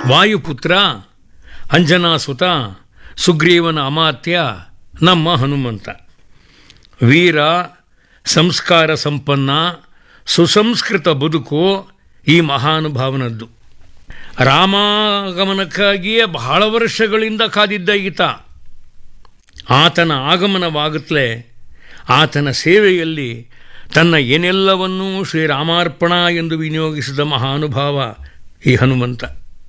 ವಾಯುಪುತ್ರ ಅಂಜನಾಸುತ ಸುಗ್ರೀವನ ಅಮಾತ್ಯ ನಮ್ಮ ಹನುಮಂತ ವೀರ ಸಂಸ್ಕಾರ ಸಂಪನ್ನ ಸುಸಂಸ್ಕೃತ ಬದುಕು ಈ ಮಹಾನುಭಾವನದ್ದು ರಾಮಾಗಮನಕ್ಕಾಗಿಯೇ ಬಹಳ ವರ್ಷಗಳಿಂದ ಕಾದಿದ್ದ ಈತ ಆತನ ಆಗಮನವಾಗುತ್ತಲೇ ಆತನ ಸೇವೆಯಲ್ಲಿ ತನ್ನ ಏನೆಲ್ಲವನ್ನೂ ಶ್ರೀರಾಮಾರ್ಪಣ ಎಂದು ವಿನಿಯೋಗಿಸಿದ ಮಹಾನುಭಾವ ಈ ಹನುಮಂತ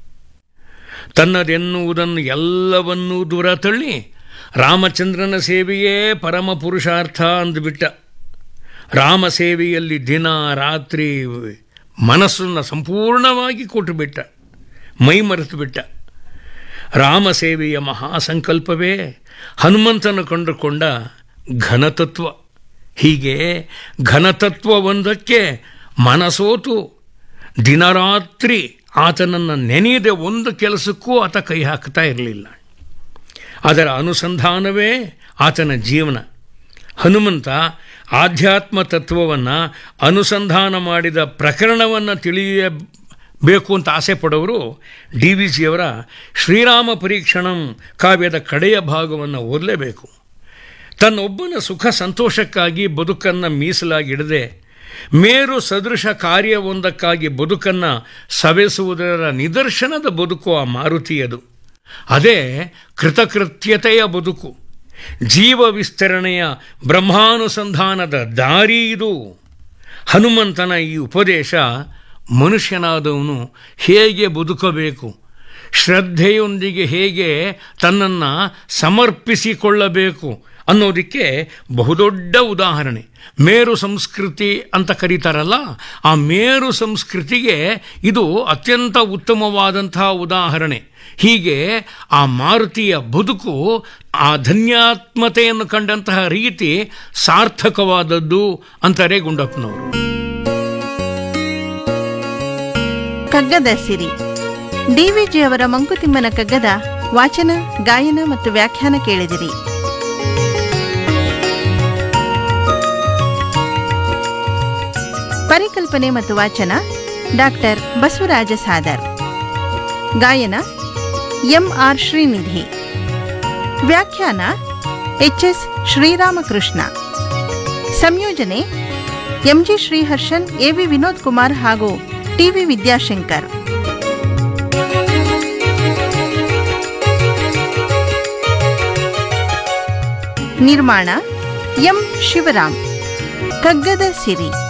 ತನ್ನದೆನ್ನುವುದನ್ನು ಎಲ್ಲವನ್ನೂ ದೂರ ತಳ್ಳಿ ರಾಮಚಂದ್ರನ ಸೇವೆಯೇ ಪರಮ ಪುರುಷಾರ್ಥ ಅಂದುಬಿಟ್ಟ ರಾಮ ಸೇವೆಯಲ್ಲಿ ದಿನ ರಾತ್ರಿ ಮನಸ್ಸನ್ನು ಸಂಪೂರ್ಣವಾಗಿ ಕೊಟ್ಟುಬಿಟ್ಟ ಮೈ ಮರೆತು ಬಿಟ್ಟ ರಾಮ ಸೇವೆಯ ಮಹಾಸಂಕಲ್ಪವೇ ಹನುಮಂತನು ಕಂಡುಕೊಂಡ ಘನತತ್ವ ಹೀಗೆ ಘನತತ್ವವೊಂದಕ್ಕೆ ಮನಸೋತು ದಿನರಾತ್ರಿ ಆತನನ್ನು ನೆನೆಯದೆ ಒಂದು ಕೆಲಸಕ್ಕೂ ಆತ ಕೈ ಹಾಕ್ತಾ ಇರಲಿಲ್ಲ ಅದರ ಅನುಸಂಧಾನವೇ ಆತನ ಜೀವನ ಹನುಮಂತ ಆಧ್ಯಾತ್ಮ ತತ್ವವನ್ನು ಅನುಸಂಧಾನ ಮಾಡಿದ ಪ್ರಕರಣವನ್ನು ತಿಳಿಯಬೇಕು ಅಂತ ಆಸೆ ಪಡೋರು ಡಿ ವಿ ಜಿಯವರ ಶ್ರೀರಾಮ ಪರೀಕ್ಷಣಂ ಕಾವ್ಯದ ಕಡೆಯ ಭಾಗವನ್ನು ಓದಲೇಬೇಕು ತನ್ನೊಬ್ಬನ ಸುಖ ಸಂತೋಷಕ್ಕಾಗಿ ಬದುಕನ್ನು ಮೀಸಲಾಗಿಡದೆ ಮೇರು ಸದೃಶ ಕಾರ್ಯವೊಂದಕ್ಕಾಗಿ ಬದುಕನ್ನು ಸವೆಸುವುದರ ನಿದರ್ಶನದ ಬದುಕು ಆ ಮಾರುತಿಯದು ಅದೇ ಕೃತಕೃತ್ಯತೆಯ ಬದುಕು ಜೀವ ವಿಸ್ತರಣೆಯ ಬ್ರಹ್ಮಾನುಸಂಧಾನದ ದಾರಿ ಇದು ಹನುಮಂತನ ಈ ಉಪದೇಶ ಮನುಷ್ಯನಾದವನು ಹೇಗೆ ಬದುಕಬೇಕು ಶ್ರದ್ಧೆಯೊಂದಿಗೆ ಹೇಗೆ ತನ್ನನ್ನು ಸಮರ್ಪಿಸಿಕೊಳ್ಳಬೇಕು ಅನ್ನೋದಕ್ಕೆ ಬಹುದೊಡ್ಡ ಉದಾಹರಣೆ ಮೇರು ಸಂಸ್ಕೃತಿ ಅಂತ ಕರೀತಾರಲ್ಲ ಆ ಮೇರು ಸಂಸ್ಕೃತಿಗೆ ಇದು ಅತ್ಯಂತ ಉತ್ತಮವಾದಂತಹ ಉದಾಹರಣೆ ಹೀಗೆ ಆ ಮಾರುತಿಯ ಬದುಕು ಆ ಧನ್ಯಾತ್ಮತೆಯನ್ನು ಕಂಡಂತಹ ರೀತಿ ಸಾರ್ಥಕವಾದದ್ದು ಅಂತಾರೆ ಗುಂಡಪ್ಪನವರು ಕಗ್ಗದ ಸಿರಿ ಡಿವಿಜಿಯವರ ಮಂಕುತಿಮ್ಮನ ಕಗ್ಗದ ವಾಚನ ಗಾಯನ ಮತ್ತು ವ್ಯಾಖ್ಯಾನ ಕೇಳಿದಿರಿ ಪರಿಕಲ್ಪನೆ ಮತ್ತು ವಾಚನ ಡಾಕ್ಟರ್ ಬಸವರಾಜ ಸಾದರ್ ಗಾಯನ ಎಂ ಆರ್ ಶ್ರೀನಿಧಿ ವ್ಯಾಖ್ಯಾನ ಎಚ್ ಎಸ್ ಶ್ರೀರಾಮಕೃಷ್ಣ ಸಂಯೋಜನೆ ಎಂಜಿ ಶ್ರೀಹರ್ಷನ್ ಎವಿ ವಿನೋದ್ ಕುಮಾರ್ ಹಾಗೂ ಟಿವಿ ವಿದ್ಯಾಶಂಕರ್ ನಿರ್ಮಾಣ ಎಂ ಶಿವರಾಮ್ ಕಗ್ಗದ ಸಿರಿ